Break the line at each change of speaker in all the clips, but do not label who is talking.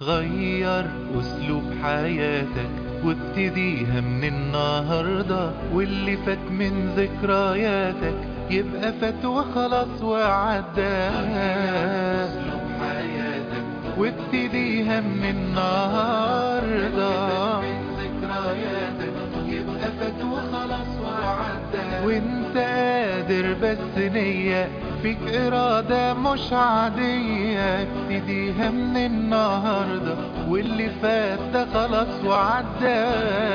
غير أسلوب حياتك وابتديها من النهاردة واللي فات من ذكرياتك يبقى فات وخلاص وعدى وابتديها من النهاردة يبقى فات وخلاص وعدى وانت قادر بس نية فيك إرادة مش عادية ابتديها من النهاردة واللي فات ده خلاص وعدى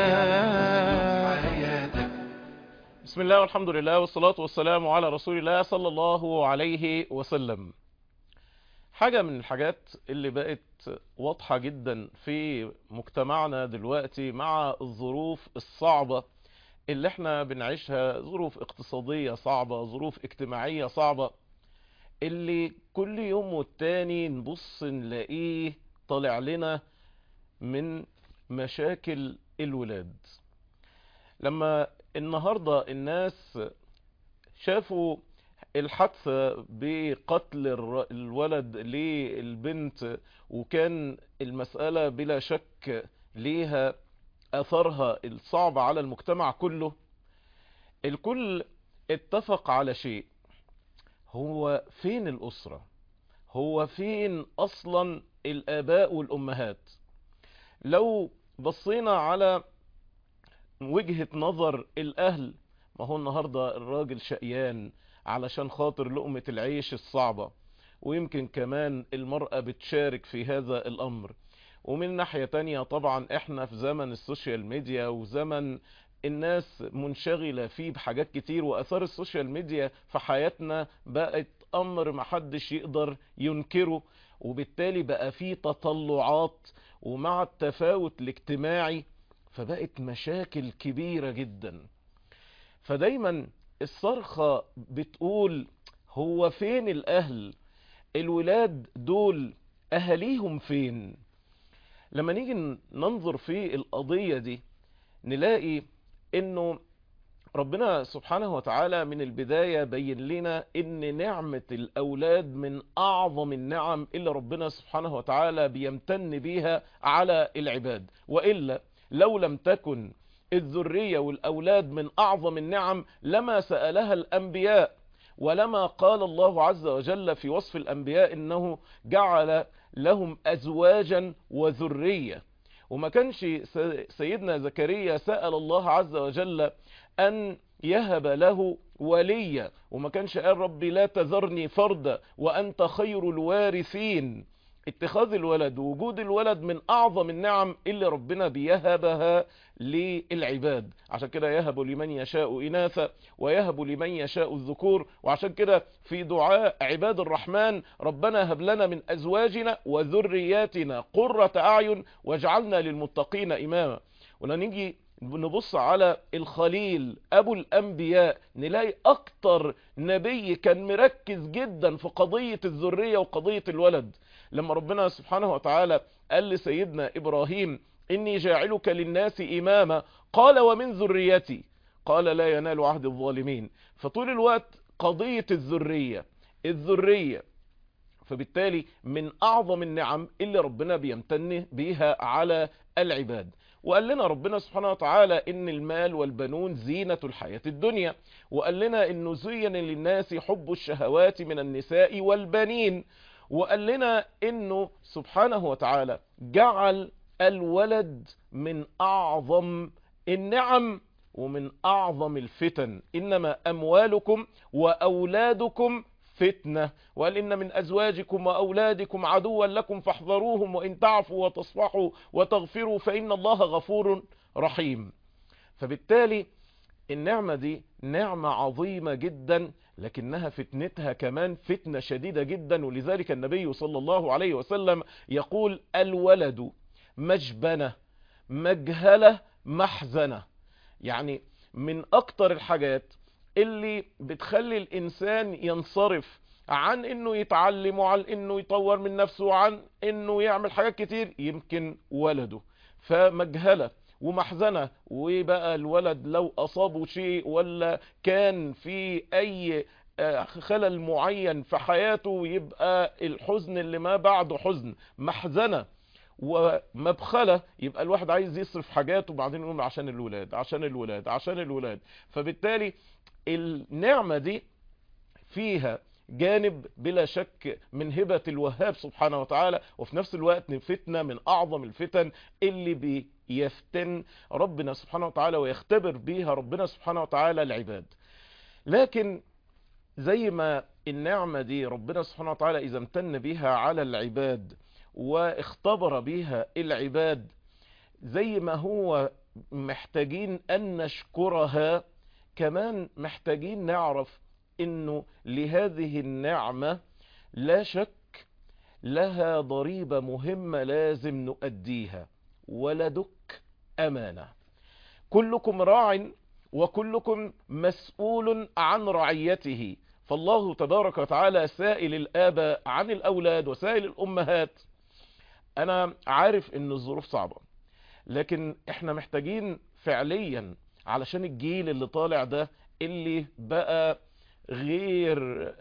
بسم الله والحمد لله والصلاة والسلام على رسول الله صلى الله عليه وسلم حاجة من الحاجات اللي بقت واضحة جدا في مجتمعنا دلوقتي مع الظروف الصعبة اللي احنا بنعيشها ظروف اقتصادية صعبة ظروف اجتماعية صعبة اللي كل يوم والتاني نبص نلاقيه طالع لنا من مشاكل الولاد لما النهاردة الناس شافوا الحادثة بقتل الولد للبنت وكان المسألة بلا شك ليها أثرها الصعب على المجتمع كله الكل اتفق على شيء هو فين الأسرة هو فين أصلا الآباء والأمهات لو بصينا على وجهة نظر الأهل ما هو النهاردة الراجل شقيان علشان خاطر لقمة العيش الصعبة ويمكن كمان المرأة بتشارك في هذا الأمر ومن ناحية تانية طبعا احنا في زمن السوشيال ميديا وزمن الناس منشغلة فيه بحاجات كتير وأثار السوشيال ميديا في حياتنا بقت أمر محدش يقدر ينكره وبالتالي بقى فيه تطلعات ومع التفاوت الاجتماعي فبقت مشاكل كبيرة جدا فدايما الصرخة بتقول هو فين الأهل الولاد دول أهليهم فين لما نيجي ننظر في القضية دي نلاقي انه ربنا سبحانه وتعالى من البداية بين لنا ان نعمة الاولاد من اعظم النعم اللي ربنا سبحانه وتعالى بيمتن بيها على العباد وإلا لو لم تكن الذرية والأولاد من أعظم النعم لما سألها الأنبياء ولما قال الله عز وجل في وصف الأنبياء إنه جعل لهم أزواجا وذرية وما كانش سيدنا زكريا سأل الله عز وجل أن يهب له وليا وما كانش قال ربي لا تذرني فردا وأنت خير الوارثين اتخاذ الولد ووجود الولد من أعظم النعم اللي ربنا بيهبها للعباد عشان كده يهب لمن يشاء إناثا ويهب لمن يشاء الذكور وعشان كده في دعاء عباد الرحمن ربنا هب لنا من أزواجنا وذرياتنا قرة أعين واجعلنا للمتقين إماما ونيجي نبص على الخليل أبو الأنبياء نلاقي أكتر نبي كان مركز جدا في قضية الذرية وقضية الولد لما ربنا سبحانه وتعالى قال لسيدنا إبراهيم إني جاعلك للناس إماما قال ومن ذريتي قال لا ينال عهد الظالمين فطول الوقت قضية الذرية الذرية فبالتالي من أعظم النعم اللي ربنا بيمتن بيها على العباد وقال لنا ربنا سبحانه وتعالى ان المال والبنون زينة الحياة الدنيا وقال لنا انه زين للناس حب الشهوات من النساء والبنين وقال لنا انه سبحانه وتعالى جعل الولد من اعظم النعم ومن اعظم الفتن انما اموالكم واولادكم فتنة وقال إن من أزواجكم وأولادكم عدوا لكم فاحذروهم وإن تعفوا وتصفحوا وتغفروا فإن الله غفور رحيم فبالتالي النعمة دي نعمة عظيمة جدا لكنها فتنتها كمان فتنة شديدة جدا ولذلك النبي صلى الله عليه وسلم يقول الولد مجبنة مجهلة محزنة يعني من أكتر الحاجات اللي بتخلي الانسان ينصرف عن انه يتعلم وعن انه يطور من نفسه وعن انه يعمل حاجات كتير يمكن ولده فمجهلة ومحزنة وبقى الولد لو اصابه شيء ولا كان في اي خلل معين في حياته يبقى الحزن اللي ما بعده حزن محزنة ومبخلة يبقى الواحد عايز يصرف حاجات وبعدين يقول عشان الولاد عشان الولاد عشان الولاد فبالتالي النعمة دي فيها جانب بلا شك من هبة الوهاب سبحانه وتعالى وفي نفس الوقت فتنة من أعظم الفتن اللي بيفتن ربنا سبحانه وتعالى ويختبر بيها ربنا سبحانه وتعالى العباد لكن زي ما النعمة دي ربنا سبحانه وتعالى إذا امتن بها على العباد واختبر بها العباد زي ما هو محتاجين أن نشكرها كمان محتاجين نعرف انه لهذه النعمة لا شك لها ضريبة مهمة لازم نؤديها ولدك أمانة كلكم راع وكلكم مسؤول عن رعيته فالله تبارك وتعالى سائل الآباء عن الأولاد وسائل الأمهات أنا عارف أن الظروف صعبة لكن احنا محتاجين فعليا علشان الجيل اللي طالع ده اللي بقى غير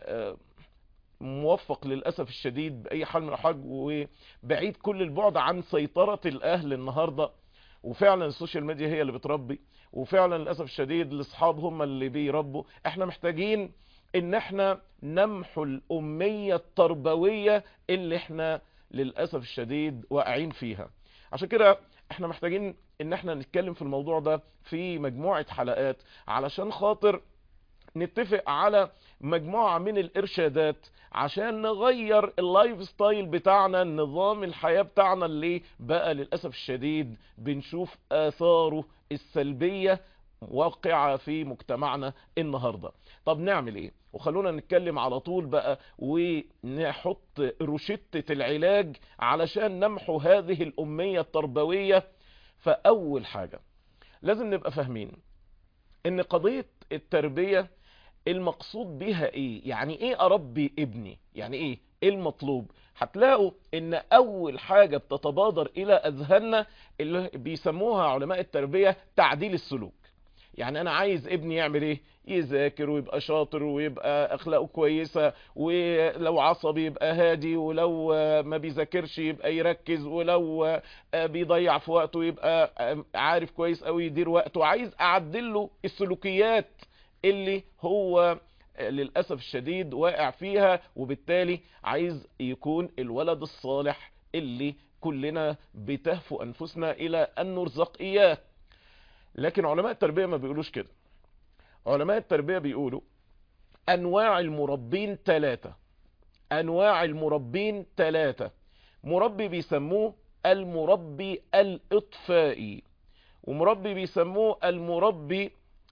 موفق للأسف الشديد بأي حال من الأحوال وبعيد كل البعد عن سيطرة الأهل النهاردة وفعلا السوشيال ميديا هي اللي بتربي وفعلا للأسف الشديد الأصحاب هم اللي بيربوا احنا محتاجين ان احنا نمحو الأمية التربوية اللي احنا للأسف الشديد واقعين فيها عشان كده احنا محتاجين ان احنا نتكلم في الموضوع ده في مجموعة حلقات علشان خاطر نتفق على مجموعة من الارشادات عشان نغير اللايف ستايل بتاعنا نظام الحياة بتاعنا اللي بقى للأسف الشديد بنشوف آثاره السلبية واقعة في مجتمعنا النهاردة طب نعمل ايه وخلونا نتكلم على طول بقى ونحط روشتة العلاج علشان نمحو هذه الأمية التربوية فأول حاجة لازم نبقى فاهمين ان قضية التربية المقصود بها ايه يعني ايه اربي ابني يعني ايه ايه المطلوب هتلاقوا ان اول حاجة بتتبادر الى اذهاننا اللي بيسموها علماء التربية تعديل السلوك يعني انا عايز ابني يعمل ايه يذاكر ويبقى شاطر ويبقى اخلاقه كويسة ولو عصبي يبقى هادي ولو ما بيذاكرش يبقى يركز ولو بيضيع في وقته يبقى عارف كويس قوي يدير وقته عايز اعدل له السلوكيات اللي هو للأسف الشديد واقع فيها وبالتالي عايز يكون الولد الصالح اللي كلنا بتهفو أنفسنا إلى أن نرزق إياه لكن علماء التربية ما بيقولوش كده علماء التربية بيقولوا أنواع المربين ثلاثة أنواع المربين ثلاثة مربي بيسموه المربي الإطفائي ومربي بيسموه المربي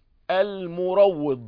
المروض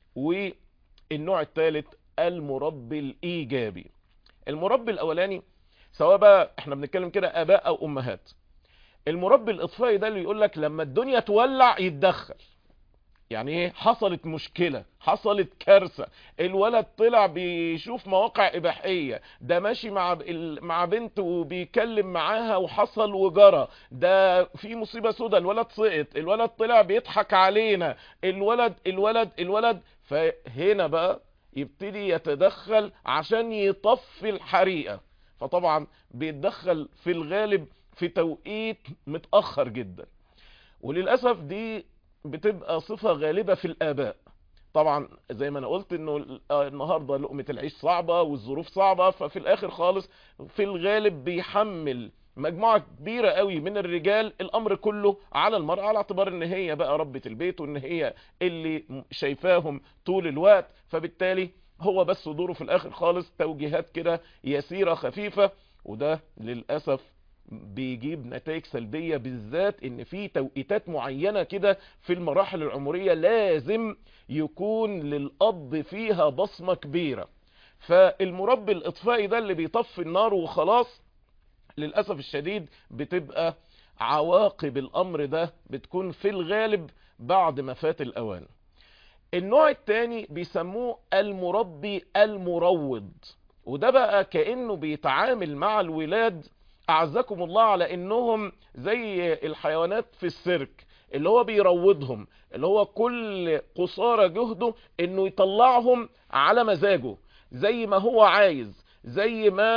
والنوع الثالث المربي الايجابي المربي الاولاني سواء بقى احنا بنتكلم كده اباء او امهات المربي الاطفائي ده اللي يقول لك لما الدنيا تولع يتدخل يعني ايه حصلت مشكلة حصلت كارثة الولد طلع بيشوف مواقع اباحية ده ماشي مع مع بنت وبيكلم معاها وحصل وجرى ده في مصيبة سودة الولد سقط الولد طلع بيضحك علينا الولد الولد الولد فهنا بقى يبتدي يتدخل عشان يطفي الحريقة فطبعا بيتدخل في الغالب في توقيت متأخر جدا وللأسف دي بتبقى صفة غالبة في الآباء طبعا زي ما انا قلت انه النهاردة لقمة العيش صعبة والظروف صعبة ففي الاخر خالص في الغالب بيحمل مجموعة كبيرة قوي من الرجال الامر كله على المرأة على اعتبار ان هي بقى ربة البيت وان هي اللي شايفاهم طول الوقت فبالتالي هو بس دوره في الاخر خالص توجيهات كده يسيرة خفيفة وده للأسف بيجيب نتائج سلبية بالذات ان في توقيتات معينة كده في المراحل العمرية لازم يكون للأب فيها بصمة كبيرة فالمربي الإطفائي ده اللي بيطفي النار وخلاص للأسف الشديد بتبقى عواقب الأمر ده بتكون في الغالب بعد ما فات الأوان النوع التاني بيسموه المربي المروض وده بقى كأنه بيتعامل مع الولاد أعزكم الله على إنهم زي الحيوانات في السيرك اللي هو بيروضهم اللي هو كل قصارى جهده إنه يطلعهم على مزاجه زي ما هو عايز زي ما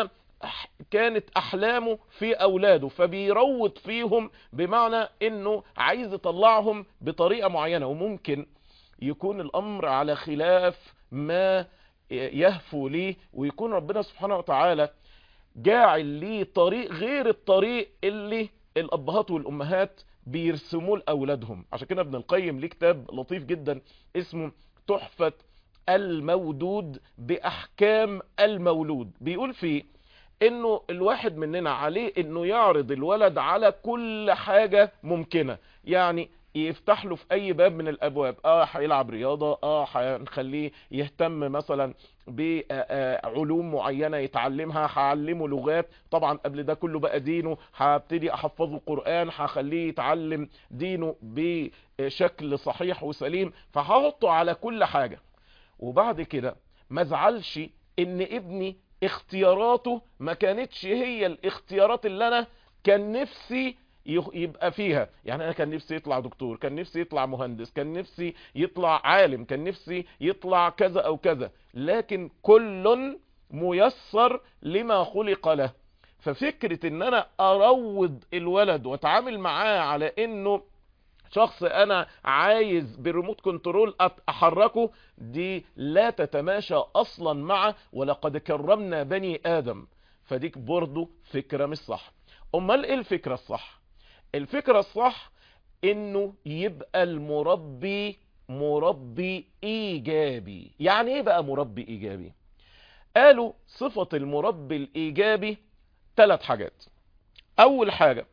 كانت احلامه في اولاده فبيروض فيهم بمعنى انه عايز يطلعهم بطريقة معينة وممكن يكون الامر على خلاف ما يهفو ليه ويكون ربنا سبحانه وتعالى جاعل ليه طريق غير الطريق اللي الابهات والامهات بيرسموه لاولادهم عشان كده ابن القيم ليه كتاب لطيف جدا اسمه تحفة المودود باحكام المولود بيقول فيه انه الواحد مننا عليه انه يعرض الولد على كل حاجة ممكنة يعني يفتح له في اي باب من الابواب اه هيلعب رياضة اه هنخليه يهتم مثلا بعلوم معينة يتعلمها هعلمه لغات طبعا قبل ده كله بقى دينه هبتدي احفظه قرآن هخليه يتعلم دينه بشكل صحيح وسليم فهحطه على كل حاجة وبعد كده ما ازعلش ان ابني اختياراته ما كانتش هي الاختيارات اللي انا كان نفسي يبقى فيها يعني انا كان نفسي يطلع دكتور كان نفسي يطلع مهندس كان نفسي يطلع عالم كان نفسي يطلع كذا او كذا لكن كل ميسر لما خلق له ففكرة ان انا اروض الولد واتعامل معاه على انه شخص انا عايز بالريموت كنترول احركه دي لا تتماشى اصلا مع ولقد كرمنا بني ادم فديك برضو فكرة مش صح امال ايه الفكرة الصح الفكرة الصح انه يبقى المربي مربي ايجابي يعني ايه بقى مربي ايجابي قالوا صفة المربي الايجابي ثلاث حاجات اول حاجة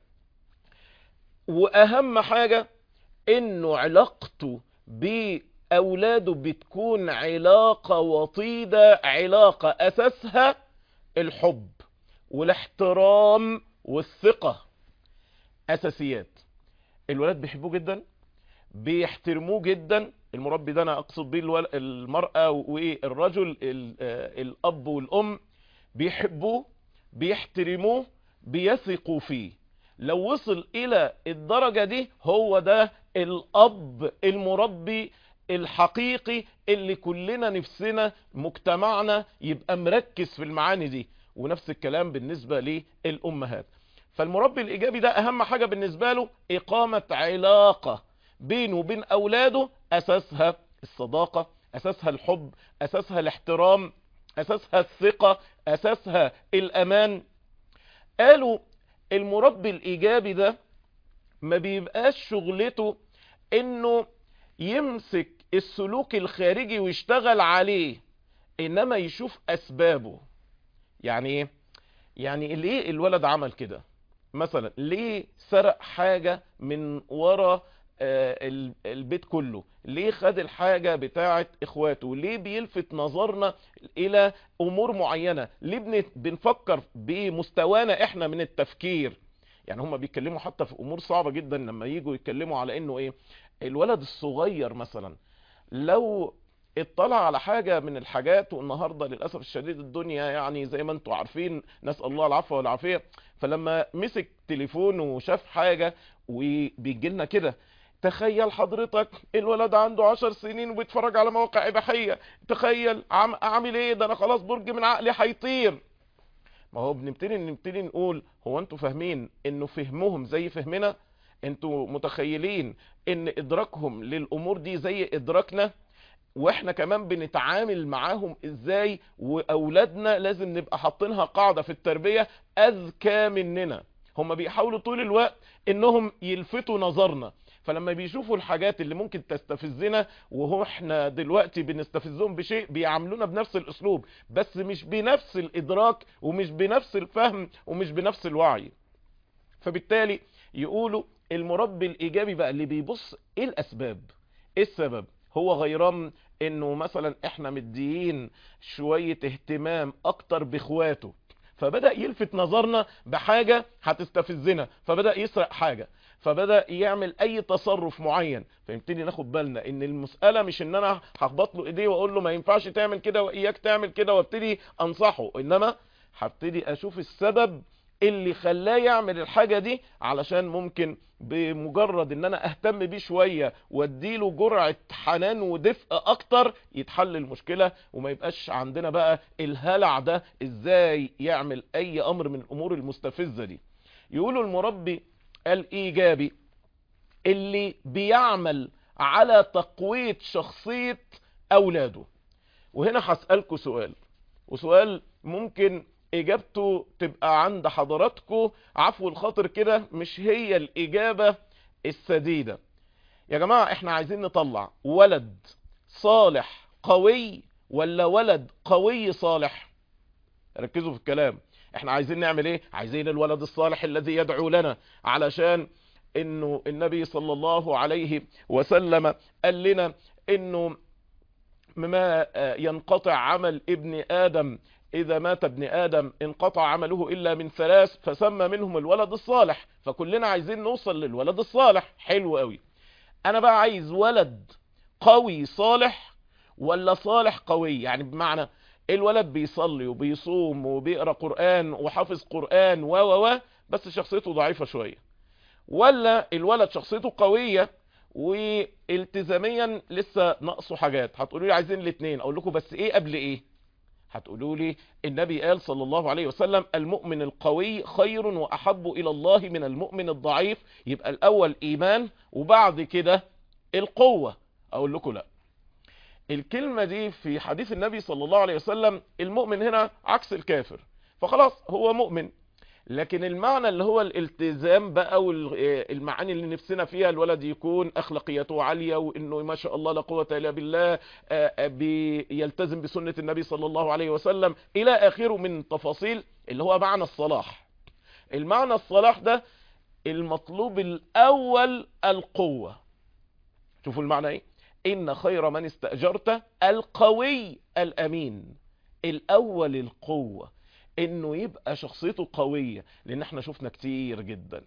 واهم حاجة انه علاقته باولاده بتكون علاقة وطيدة علاقة اساسها الحب والاحترام والثقة اساسيات الولاد بيحبوه جدا بيحترموه جدا المربي ده انا اقصد بيه المرأة والرجل الاب والام بيحبوه بيحترموه بيثقوا فيه لو وصل الى الدرجة دي هو ده الاب المربي الحقيقي اللي كلنا نفسنا مجتمعنا يبقى مركز في المعاني دي ونفس الكلام بالنسبة للأمهات فالمربي الإيجابي ده أهم حاجة بالنسبة له إقامة علاقة بينه وبين أولاده أساسها الصداقة أساسها الحب أساسها الاحترام أساسها الثقة أساسها الأمان قالوا المربي الإيجابي ده ما بيبقاش شغلته إنه يمسك السلوك الخارجي ويشتغل عليه إنما يشوف أسبابه يعني ايه يعني ليه الولد عمل كده مثلا ليه سرق حاجة من ورا البيت كله ليه خد الحاجة بتاعة اخواته ليه بيلفت نظرنا الى امور معينة ليه بنفكر بمستوانا احنا من التفكير يعني هم بيتكلموا حتى في امور صعبة جدا لما يجوا يتكلموا على انه ايه الولد الصغير مثلا لو اطلع على حاجة من الحاجات والنهاردة للأسف الشديد الدنيا يعني زي ما انتوا عارفين نسأل الله العفو والعافية فلما مسك تليفونه وشاف حاجة وبيجي لنا كده تخيل حضرتك الولد عنده عشر سنين وبيتفرج على مواقع إباحية تخيل عم اعمل ايه ده انا خلاص برج من عقلي هيطير ما هو بنبتدي نبتدي نقول هو انتوا فاهمين انه فهمهم زي فهمنا انتوا متخيلين ان ادراكهم للامور دي زي ادراكنا واحنا كمان بنتعامل معاهم ازاي واولادنا لازم نبقى حاطينها قاعدة في التربية اذكى مننا هم بيحاولوا طول الوقت انهم يلفتوا نظرنا فلما بيشوفوا الحاجات اللي ممكن تستفزنا وهو احنا دلوقتي بنستفزهم بشيء بيعاملونا بنفس الاسلوب بس مش بنفس الادراك ومش بنفس الفهم ومش بنفس الوعي فبالتالي يقولوا المربي الايجابي بقى اللي بيبص ايه الاسباب ايه السبب هو غيران انه مثلا احنا مديين شوية اهتمام اكتر باخواته فبدأ يلفت نظرنا بحاجة هتستفزنا فبدأ يسرق حاجة فبدأ يعمل اي تصرف معين فيبتدي ناخد بالنا ان المسألة مش ان انا هخبط له ايديه واقول له ما ينفعش تعمل كده واياك تعمل كده وابتدي انصحه انما هبتدي اشوف السبب اللي خلاه يعمل الحاجة دي علشان ممكن بمجرد ان انا اهتم بيه شوية واديله جرعة حنان ودفء اكتر يتحل المشكلة وما يبقاش عندنا بقى الهلع ده ازاي يعمل اي امر من الامور المستفزة دي يقولوا المربي الايجابي اللي بيعمل على تقوية شخصية اولاده وهنا هسألكوا سؤال وسؤال ممكن اجابته تبقى عند حضراتكم عفو الخاطر كده مش هي الاجابة السديدة يا جماعة احنا عايزين نطلع ولد صالح قوي ولا ولد قوي صالح ركزوا في الكلام احنا عايزين نعمل ايه عايزين الولد الصالح الذي يدعو لنا علشان انه النبي صلى الله عليه وسلم قال لنا انه ما ينقطع عمل ابن ادم اذا مات ابن ادم انقطع عمله الا من ثلاث فسمى منهم الولد الصالح فكلنا عايزين نوصل للولد الصالح حلو قوي انا بقى عايز ولد قوي صالح ولا صالح قوي يعني بمعنى الولد بيصلي وبيصوم وبيقرا قران وحافظ قران و و بس شخصيته ضعيفه شويه ولا الولد شخصيته قويه والتزاميا لسه ناقصه حاجات هتقولوا لي عايزين الاثنين اقول لكم بس ايه قبل ايه هتقولوا لي النبي قال صلى الله عليه وسلم المؤمن القوي خير واحب الى الله من المؤمن الضعيف يبقى الاول ايمان وبعد كده القوة اقول لكم لا الكلمة دي في حديث النبي صلى الله عليه وسلم المؤمن هنا عكس الكافر فخلاص هو مؤمن لكن المعنى اللي هو الالتزام بقى والمعاني اللي نفسنا فيها الولد يكون اخلاقياته عالية وانه ما شاء الله لا قوة الا بالله بيلتزم بسنة النبي صلى الله عليه وسلم الى اخره من تفاصيل اللي هو معنى الصلاح المعنى الصلاح ده المطلوب الاول القوة شوفوا المعنى ايه ان خير من استأجرت القوي الامين الاول القوة انه يبقى شخصيته قوية لان احنا شفنا كتير جدا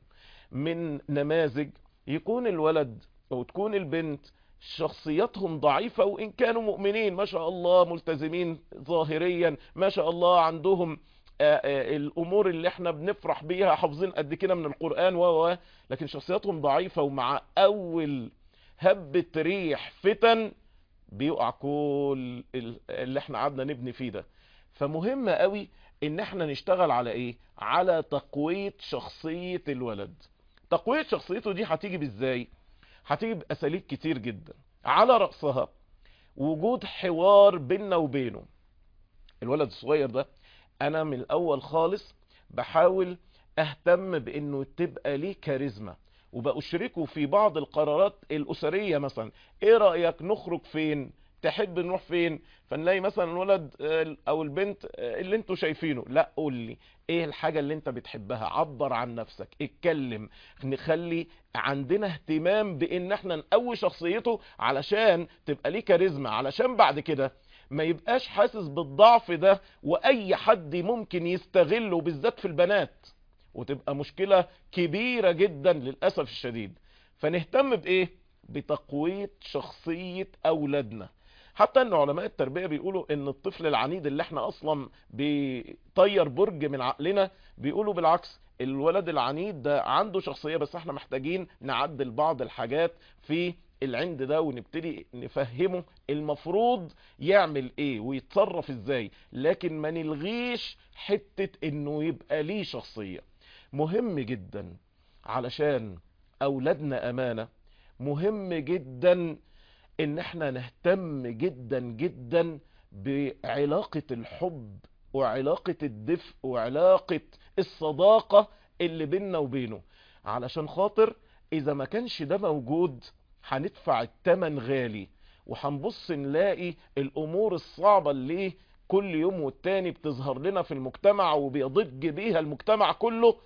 من نماذج يكون الولد او تكون البنت شخصياتهم ضعيفة وان كانوا مؤمنين ما شاء الله ملتزمين ظاهريا ما شاء الله عندهم آآ آآ الامور اللي احنا بنفرح بيها حافظين قد كده من القرآن و لكن شخصياتهم ضعيفة ومع اول هبة ريح فتن بيقع كل اللي احنا قعدنا نبني فيه ده فمهم قوي ان احنا نشتغل على ايه على تقوية شخصية الولد تقوية شخصيته دي هتيجي بازاي هتيجي باساليب كتير جدا على رأسها وجود حوار بيننا وبينه الولد الصغير ده انا من الاول خالص بحاول اهتم بانه تبقى ليه كاريزما وبأشركه في بعض القرارات الاسرية مثلا ايه رأيك نخرج فين تحب نروح فين فنلاقي مثلا الولد او البنت اللي انتوا شايفينه لا قول لي ايه الحاجة اللي انت بتحبها عبر عن نفسك اتكلم نخلي عندنا اهتمام بان احنا نقوي شخصيته علشان تبقى ليه كاريزما علشان بعد كده ما يبقاش حاسس بالضعف ده واي حد ممكن يستغله بالذات في البنات وتبقى مشكلة كبيرة جدا للأسف الشديد فنهتم بايه بتقوية شخصية اولادنا حتى ان علماء التربية بيقولوا ان الطفل العنيد اللي احنا اصلا بيطير برج من عقلنا بيقولوا بالعكس الولد العنيد ده عنده شخصية بس احنا محتاجين نعدل بعض الحاجات في العند ده ونبتدي نفهمه المفروض يعمل ايه ويتصرف ازاي لكن ما نلغيش حتة انه يبقى ليه شخصية مهم جدا علشان اولادنا امانة مهم جدا ان احنا نهتم جدا جدا بعلاقة الحب وعلاقة الدفء وعلاقة الصداقة اللي بيننا وبينه علشان خاطر اذا ما كانش ده موجود هندفع التمن غالي وهنبص نلاقي الامور الصعبة اللي كل يوم والتاني بتظهر لنا في المجتمع وبيضج بيها المجتمع كله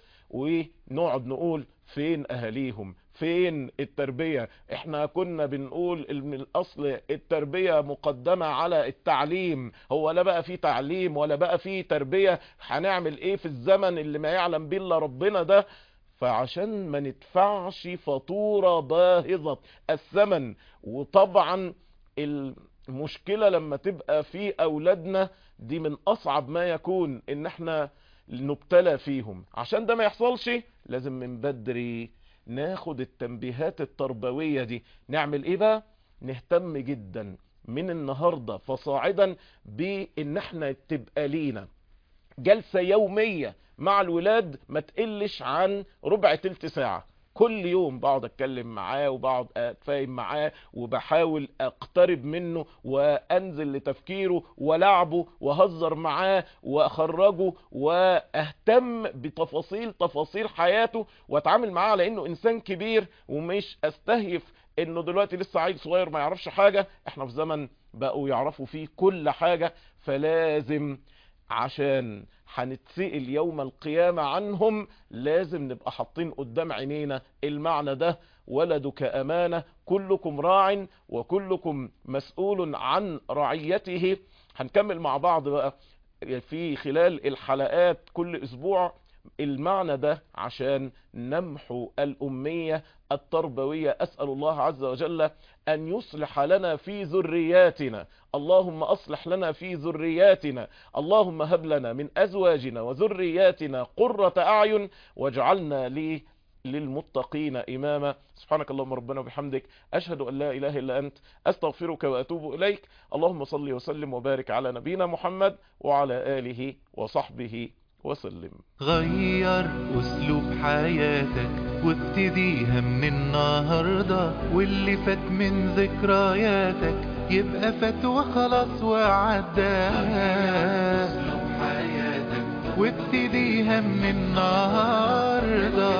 ونقعد نقول فين اهاليهم فين التربية احنا كنا بنقول من الاصل التربية مقدمة على التعليم هو لا بقى في تعليم ولا بقى في تربية هنعمل ايه في الزمن اللي ما يعلم به الا ربنا ده فعشان ما ندفعش فاتورة باهظة الثمن وطبعا المشكلة لما تبقى في اولادنا دي من اصعب ما يكون ان احنا نبتلى فيهم عشان ده ما يحصلش لازم من بدري ناخد التنبيهات التربوية دي نعمل ايه بقى نهتم جدا من النهاردة فصاعدا بان احنا تبقى لينا جلسة يومية مع الولاد ما تقلش عن ربع تلت ساعة كل يوم بقعد اتكلم معاه وبقعد اتفاهم معاه وبحاول اقترب منه وانزل لتفكيره ولعبه وهزر معاه واخرجه واهتم بتفاصيل تفاصيل حياته واتعامل معاه على انه انسان كبير ومش استهيف انه دلوقتي لسه عيل صغير ما يعرفش حاجة احنا في زمن بقوا يعرفوا فيه كل حاجة فلازم عشان هنتسئل يوم القيامة عنهم لازم نبقى حاطين قدام عينينا المعنى ده ولدك أمانة كلكم راع وكلكم مسؤول عن رعيته هنكمل مع بعض بقى في خلال الحلقات كل أسبوع المعنى ده عشان نمحو الأمية التربوية أسأل الله عز وجل أن يصلح لنا في ذرياتنا اللهم أصلح لنا في ذرياتنا اللهم هب لنا من أزواجنا وذرياتنا قرة أعين واجعلنا لي للمتقين إماما سبحانك اللهم ربنا وبحمدك أشهد أن لا إله إلا أنت أستغفرك وأتوب إليك اللهم صل وسلم وبارك على نبينا محمد وعلى آله وصحبه وسلم
غير أسلوب حياتك وابتديها من النهاردة واللي فات من ذكرياتك يبقى فات وخلاص وعدى وابتديها من النهاردة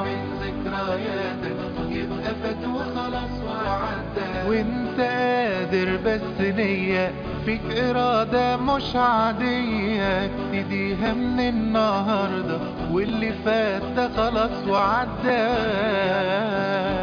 يبقى فات وخلاص وعدى وانت قادر بس نية فيك إرادة مش عادية ابتديها من النهاردة واللي فات ده خلاص وعدى